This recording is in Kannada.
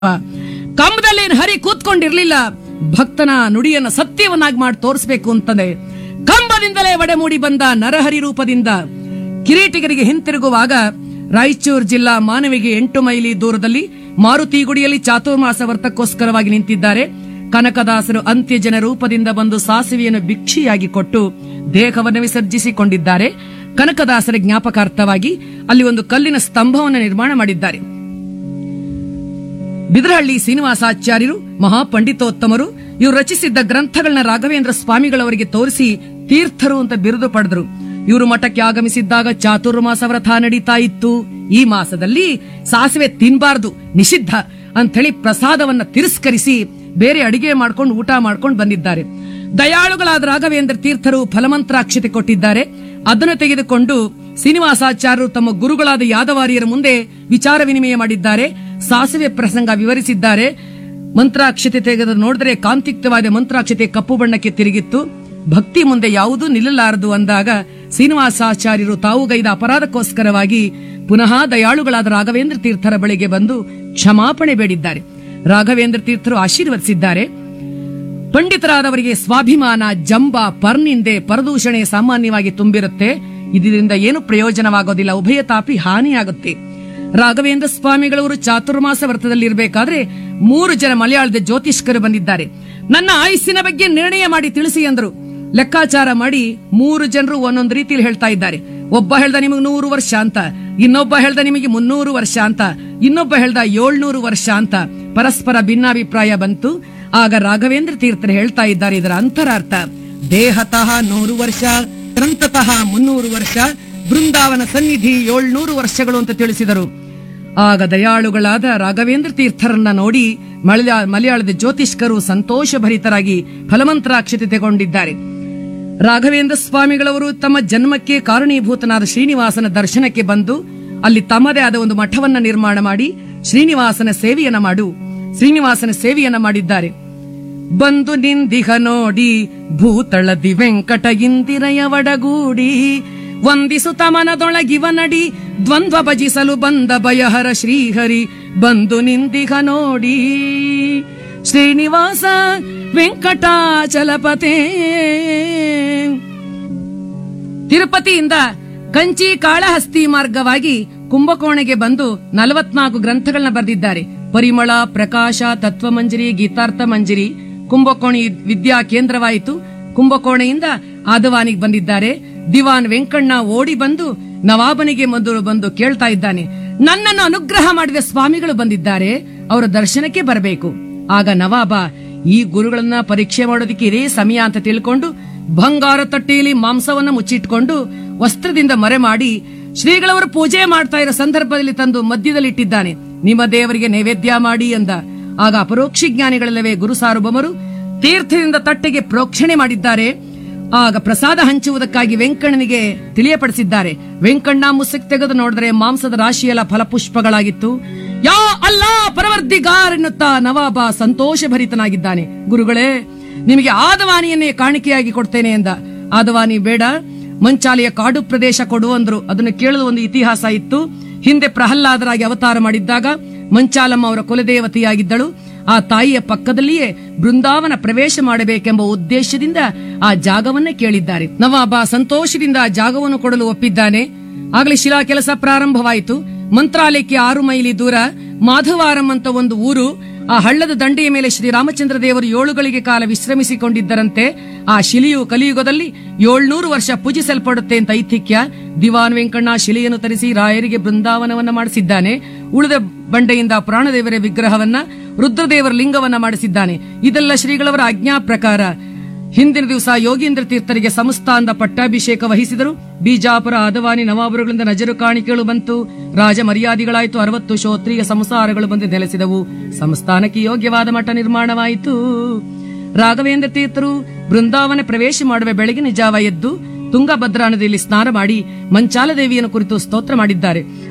ಕಂಬದಲ್ಲಿ ಹರಿ ಕೂತ್ಕೊಂಡಿರ್ಲಿಲ್ಲ ಭಕ್ತನ ನುಡಿಯನ್ನ ಸತ್ಯವನ್ನಾಗಿ ಮಾಡಿ ತೋರಿಸ್ಬೇಕು ಅಂತಂದೆ ಕಂಬದಿಂದಲೇ ಒಡೆಮೂಡಿ ಬಂದ ನರಹರಿ ರೂಪದಿಂದ ಕಿರೀಟಿಗರಿಗೆ ಹಿಂತಿರುಗುವಾಗ ರಾಯಚೂರು ಜಿಲ್ಲಾ ಮಾನವಿಗೆ ಎಂಟು ಮೈಲಿ ದೂರದಲ್ಲಿ ಮಾರುತಿ ಗುಡಿಯಲ್ಲಿ ಚಾತುರ್ಮಾಸ ವ್ರತಕ್ಕೋಸ್ಕರವಾಗಿ ನಿಂತಿದ್ದಾರೆ ಕನಕದಾಸರು ಅಂತ್ಯಜನ ರೂಪದಿಂದ ಬಂದು ಸಾಸಿವೆಯನ್ನು ಭಿಕ್ಷಿಯಾಗಿ ಕೊಟ್ಟು ದೇಹವನ್ನು ವಿಸರ್ಜಿಸಿಕೊಂಡಿದ್ದಾರೆ ಕನಕದಾಸರ ಜ್ಞಾಪಕಾರ್ಥವಾಗಿ ಅಲ್ಲಿ ಒಂದು ಕಲ್ಲಿನ ಸ್ತಂಭವನ್ನು ನಿರ್ಮಾಣ ಮಾಡಿದ್ದಾರೆ ಬಿದರಹಳ್ಳಿ ಶ್ರೀನಿವಾಸಾಚಾರ್ಯರು ಮಹಾಪಂಡಿತೋತ್ತಮರು ಇವರು ರಚಿಸಿದ್ದ ಗ್ರಂಥಗಳನ್ನ ರಾಘವೇಂದ್ರ ಸ್ವಾಮಿಗಳವರಿಗೆ ತೋರಿಸಿ ತೀರ್ಥರು ಅಂತ ಬಿರುದು ಪಡೆದರು ಇವರು ಮಠಕ್ಕೆ ಆಗಮಿಸಿದ್ದಾಗ ಚಾತುರ್ಮಾಸ ವ್ರತ ನಡೀತಾ ಇತ್ತು ಈ ಮಾಸದಲ್ಲಿ ಸಾಸಿವೆ ತಿನ್ಬಾರ್ದು ನಿಷಿದ್ಧ ಅಂಥೇಳಿ ಪ್ರಸಾದವನ್ನ ತಿರಸ್ಕರಿಸಿ ಬೇರೆ ಅಡಿಗೆ ಮಾಡ್ಕೊಂಡು ಊಟ ಮಾಡ್ಕೊಂಡು ಬಂದಿದ್ದಾರೆ ದಯಾಳುಗಳಾದ ರಾಘವೇಂದ್ರ ತೀರ್ಥರು ಫಲಮಂತ್ರಾಕ್ಷತೆ ಕೊಟ್ಟಿದ್ದಾರೆ ಅದನ್ನು ತೆಗೆದುಕೊಂಡು ಶ್ರೀನಿವಾಸಾಚಾರ್ಯರು ತಮ್ಮ ಗುರುಗಳಾದ ಯಾದವಾರಿಯರ ಮುಂದೆ ವಿಚಾರ ವಿನಿಮಯ ಮಾಡಿದ್ದಾರೆ ಸಾಸಿವೆ ಪ್ರಸಂಗ ವಿವರಿಸಿದ್ದಾರೆ ಮಂತ್ರಾಕ್ಷತೆ ತೆಗೆದು ನೋಡಿದ್ರೆ ಕಾಂತಿಕ್ತವಾದ ಮಂತ್ರಾಕ್ಷತೆ ಕಪ್ಪು ಬಣ್ಣಕ್ಕೆ ತಿರುಗಿತ್ತು ಭಕ್ತಿ ಮುಂದೆ ಯಾವುದೂ ನಿಲ್ಲಲಾರದು ಅಂದಾಗ ಶ್ರೀನಿವಾಸಾಚಾರ್ಯರು ತಾವು ಗೈದ ಅಪರಾಧಕ್ಕೋಸ್ಕರವಾಗಿ ಪುನಃ ದಯಾಳುಗಳಾದ ರಾಘವೇಂದ್ರ ತೀರ್ಥರ ಬಳಿಗೆ ಬಂದು ಕ್ಷಮಾಪಣೆ ಬೇಡಿದ್ದಾರೆ ರಾಘವೇಂದ್ರ ತೀರ್ಥರು ಆಶೀರ್ವದಿಸಿದ್ದಾರೆ ಪಂಡಿತರಾದವರಿಗೆ ಸ್ವಾಭಿಮಾನ ಜಂಬ ಪರ್ನಿಂದೆ ಪರದೂಷಣೆ ಸಾಮಾನ್ಯವಾಗಿ ತುಂಬಿರುತ್ತೆ ಇದರಿಂದ ಏನು ಪ್ರಯೋಜನವಾಗೋದಿಲ್ಲ ಉಭಯ ತಾಪಿ ಹಾನಿಯಾಗುತ್ತೆ ರಾಘವೇಂದ್ರ ಸ್ವಾಮಿಗಳವರು ಚಾತುರ್ಮಾಸ ವ್ರತದಲ್ಲಿರಬೇಕಾದ್ರೆ ಮೂರು ಜನ ಮಲಯಾಳದ ಜ್ಯೋತಿಷ್ಕರು ಬಂದಿದ್ದಾರೆ ನನ್ನ ಆಯುಸ್ಸಿನ ಬಗ್ಗೆ ನಿರ್ಣಯ ಮಾಡಿ ತಿಳಿಸಿ ಎಂದರು ಲೆಕ್ಕಾಚಾರ ಮಾಡಿ ಮೂರು ಜನರು ಒಂದೊಂದು ರೀತಿಯಲ್ಲಿ ಹೇಳ್ತಾ ಇದ್ದಾರೆ ಒಬ್ಬ ಹೇಳ್ದ ನಿಮಗೆ ನೂರು ವರ್ಷ ಅಂತ ಇನ್ನೊಬ್ಬ ಹೇಳ್ದ ನಿಮಗೆ ಮುನ್ನೂರು ವರ್ಷ ಅಂತ ಇನ್ನೊಬ್ಬ ಹೇಳ್ದ ಏಳ್ನೂರು ವರ್ಷ ಅಂತ ಪರಸ್ಪರ ಭಿನ್ನಾಭಿಪ್ರಾಯ ಬಂತು ಆಗ ರಾಘವೇಂದ್ರ ತೀರ್ಥರು ಹೇಳ್ತಾ ಇದ್ದಾರೆ ಇದರ ಅಂತರಾರ್ಥ ದೇಹತಃ ನೂರು ವರ್ಷ ಗ್ರಂಥತಃ ಮುನ್ನೂರು ವರ್ಷ ಬೃಂದಾವನ ಸನ್ನಿಧಿ ಏಳ್ನೂರು ವರ್ಷಗಳು ಅಂತ ತಿಳಿಸಿದರು ಆಗ ದಯಾಳುಗಳಾದ ರಾಘವೇಂದ್ರ ತೀರ್ಥರನ್ನ ನೋಡಿ ಮಲಯಾ ಮಲಯಾಳದ ಜ್ಯೋತಿಷ್ಕರು ಸಂತೋಷಭರಿತರಾಗಿ ಫಲಮಂತ್ರಾಕ್ಷತೆ ತೆಗೊಂಡಿದ್ದಾರೆ ರಾಘವೇಂದ್ರ ಸ್ವಾಮಿಗಳವರು ತಮ್ಮ ಜನ್ಮಕ್ಕೆ ಕಾರಣೀಭೂತನಾದ ಶ್ರೀನಿವಾಸನ ದರ್ಶನಕ್ಕೆ ಬಂದು ಅಲ್ಲಿ ತಮ್ಮದೇ ಆದ ಒಂದು ಮಠವನ್ನ ನಿರ್ಮಾಣ ಮಾಡಿ ಶ್ರೀನಿವಾಸನ ಸೇವೆಯನ್ನ ಮಾಡು ಶ್ರೀನಿವಾಸನ ಸೇವೆಯನ್ನ ಮಾಡಿದ್ದಾರೆ ಬಂದು ನಿಂದಿಹ ನೋಡಿ ಭೂತಳದಿ ವೆಂಕಟ ಇಂದಿರಯ ಒಡಗೂಡಿ ವಂದಿಸುತ್ತ ಮನದೊಳಗಿವನಡಿ ದ್ವಂದ್ವ ಭಜಿಸಲು ಬಂದ ಭಯಹರ ಶ್ರೀಹರಿ ಬಂದು ನಿಂದಿಹ ನೋಡಿ ಶ್ರೀನಿವಾಸ ವೆಂಕಟಾಚಲಪತೆ ತಿರುಪತಿಯಿಂದ ಕಂಚಿ ಕಾಳಹಸ್ತಿ ಮಾರ್ಗವಾಗಿ ಕುಂಭಕೋಣೆಗೆ ಬಂದು ನಲವತ್ನಾಲ್ಕು ಗ್ರಂಥಗಳನ್ನ ಬರೆದಿದ್ದಾರೆ ಪರಿಮಳ ಪ್ರಕಾಶ ತತ್ವಮಂಜರಿ ಗೀತಾರ್ಥ ಮಂಜರಿ ಕುಂಭಕೋಣಿ ವಿದ್ಯಾ ಕೇಂದ್ರವಾಯಿತು ಕುಂಭಕೋಣೆಯಿಂದ ಆದವಾನಿಗೆ ಬಂದಿದ್ದಾರೆ ದಿವಾನ್ ವೆಂಕಣ್ಣ ಓಡಿ ಬಂದು ನವಾಬನಿಗೆ ಮೊದಲು ಬಂದು ಕೇಳ್ತಾ ಇದ್ದಾನೆ ನನ್ನನ್ನು ಅನುಗ್ರಹ ಮಾಡಿದ ಸ್ವಾಮಿಗಳು ಬಂದಿದ್ದಾರೆ ಅವರ ದರ್ಶನಕ್ಕೆ ಬರಬೇಕು ಆಗ ನವಾಬ ಈ ಗುರುಗಳನ್ನ ಪರೀಕ್ಷೆ ಮಾಡೋದಕ್ಕೆ ಇದೇ ಸಮಯ ಅಂತ ತಿಳ್ಕೊಂಡು ಬಂಗಾರ ತಟ್ಟೆಯಲ್ಲಿ ಮಾಂಸವನ್ನ ಮುಚ್ಚಿಟ್ಕೊಂಡು ವಸ್ತ್ರದಿಂದ ಮರೆ ಮಾಡಿ ಶ್ರೀಗಳವರು ಪೂಜೆ ಮಾಡ್ತಾ ಇರೋ ಸಂದರ್ಭದಲ್ಲಿ ತಂದು ಮಧ್ಯದಲ್ಲಿ ಇಟ್ಟಿದ್ದಾನೆ ನಿಮ್ಮ ದೇವರಿಗೆ ನೈವೇದ್ಯ ಮಾಡಿ ಅಂದ ಆಗ ಅಪರೋಕ್ಷ ಜ್ಞಾನಿಗಳಲ್ಲವೇ ಗುರು ಸಾರ್ವಭೌಮರು ತೀರ್ಥದಿಂದ ತಟ್ಟೆಗೆ ಪ್ರೋಕ್ಷಣೆ ಮಾಡಿದ್ದಾರೆ ಆಗ ಪ್ರಸಾದ ಹಂಚುವುದಕ್ಕಾಗಿ ವೆಂಕಣ್ಣನಿಗೆ ತಿಳಿಯಪಡಿಸಿದ್ದಾರೆ ವೆಂಕಣ್ಣ ಮುಸುಕ್ ತೆಗೆದು ನೋಡಿದ್ರೆ ಮಾಂಸದ ರಾಶಿಯೆಲ್ಲ ಫಲಪುಷ್ಪಗಳಾಗಿತ್ತು ಯಾ ಅಲ್ಲ ಪರವರ್ದಿಗಾರ್ ಎನ್ನುತ್ತಾ ನವಾಬ ಸಂತೋಷಭರಿತನಾಗಿದ್ದಾನೆ ಗುರುಗಳೇ ನಿಮಗೆ ಆದವಾನಿಯನ್ನೇ ಕಾಣಿಕೆಯಾಗಿ ಕೊಡ್ತೇನೆ ಎಂದ ಆದವಾನಿ ಬೇಡ ಮಂಚಾಲಿಯ ಕಾಡು ಪ್ರದೇಶ ಕೊಡು ಅಂದ್ರು ಅದನ್ನು ಕೇಳಲು ಒಂದು ಇತಿಹಾಸ ಇತ್ತು ಹಿಂದೆ ಪ್ರಹ್ಲಾದರಾಗಿ ಅವತಾರ ಮಾಡಿದ್ದಾಗ ಮಂಚಾಲಮ್ಮ ಅವರ ಕುಲದೇವತೆಯಾಗಿದ್ದಳು ಆ ತಾಯಿಯ ಪಕ್ಕದಲ್ಲಿಯೇ ಬೃಂದಾವನ ಪ್ರವೇಶ ಮಾಡಬೇಕೆಂಬ ಉದ್ದೇಶದಿಂದ ಆ ಜಾಗವನ್ನೇ ಕೇಳಿದ್ದಾರೆ ನವಾಬ ಸಂತೋಷದಿಂದ ಆ ಜಾಗವನ್ನು ಕೊಡಲು ಒಪ್ಪಿದ್ದಾನೆ ಆಗಲೇ ಶಿಲಾ ಕೆಲಸ ಪ್ರಾರಂಭವಾಯಿತು ಮಂತ್ರಾಲಯಕ್ಕೆ ಆರು ಮೈಲಿ ದೂರ ಮಾಧವಾರಂ ಅಂತ ಒಂದು ಊರು ಆ ಹಳ್ಳದ ದಂಡೆಯ ಮೇಲೆ ಶ್ರೀರಾಮಚಂದ್ರ ದೇವರು ಏಳುಗಳಿಗೆ ಕಾಲ ವಿಶ್ರಮಿಸಿಕೊಂಡಿದ್ದರಂತೆ ಆ ಶಿಲೆಯು ಕಲಿಯುಗದಲ್ಲಿ ಏಳ್ನೂರು ವರ್ಷ ಪೂಜಿಸಲ್ಪಡುತ್ತೆ ಅಂತ ಐತಿಹ್ಯ ದಿವಾನ್ ವೆಂಕಣ್ಣ ಶಿಲೆಯನ್ನು ತರಿಸಿ ರಾಯರಿಗೆ ಬೃಂದಾವನವನ್ನ ಮಾಡಿಸಿದ್ದಾನೆ ಉಳಿದ ಬಂಡೆಯಿಂದ ಪುರಾಣದೇವರ ವಿಗ್ರಹವನ್ನ ರುದ್ರದೇವರ ಲಿಂಗವನ್ನ ಮಾಡಿಸಿದ್ದಾನೆ ಇದೆಲ್ಲ ಶ್ರೀಗಳವರ ಆಜ್ಞಾ ಪ್ರಕಾರ ಹಿಂದಿನ ದಿವಸ ಯೋಗೀಂದ್ರ ತೀರ್ಥರಿಗೆ ಸಂಸ್ಥಾನದ ಪಟ್ಟಾಭಿಷೇಕ ವಹಿಸಿದರು ಬಿಜಾಪುರ ಆದವಾನಿ ನವಾಬರುಗಳಿಂದ ನಜರು ಕಾಣಿಕೆಗಳು ಬಂತು ರಾಜ ಮರ್ಯಾದಿಗಳಾಯಿತು ಅರವತ್ತು ಶೋತ್ರಿಯ ಸಂಸಾರಗಳು ಬಂದು ನೆಲೆಸಿದವು ಸಂಸ್ಥಾನಕ್ಕೆ ಯೋಗ್ಯವಾದ ಮಠ ನಿರ್ಮಾಣವಾಯಿತು ರಾಘವೇಂದ್ರ ತೀರ್ಥರು ಬೃಂದಾವನ ಪ್ರವೇಶ ಮಾಡುವ ಬೆಳಗಿನ ಜಾವ ಎದ್ದು ತುಂಗಭದ್ರಾ ನದಿಯಲ್ಲಿ ಸ್ನಾನ ಮಾಡಿ ಮಂಚಾಲ ದೇವಿಯನ್ನು ಕುರಿತು ಸ್ತೋತ್ರ ಮಾಡಿದ್ದಾರೆ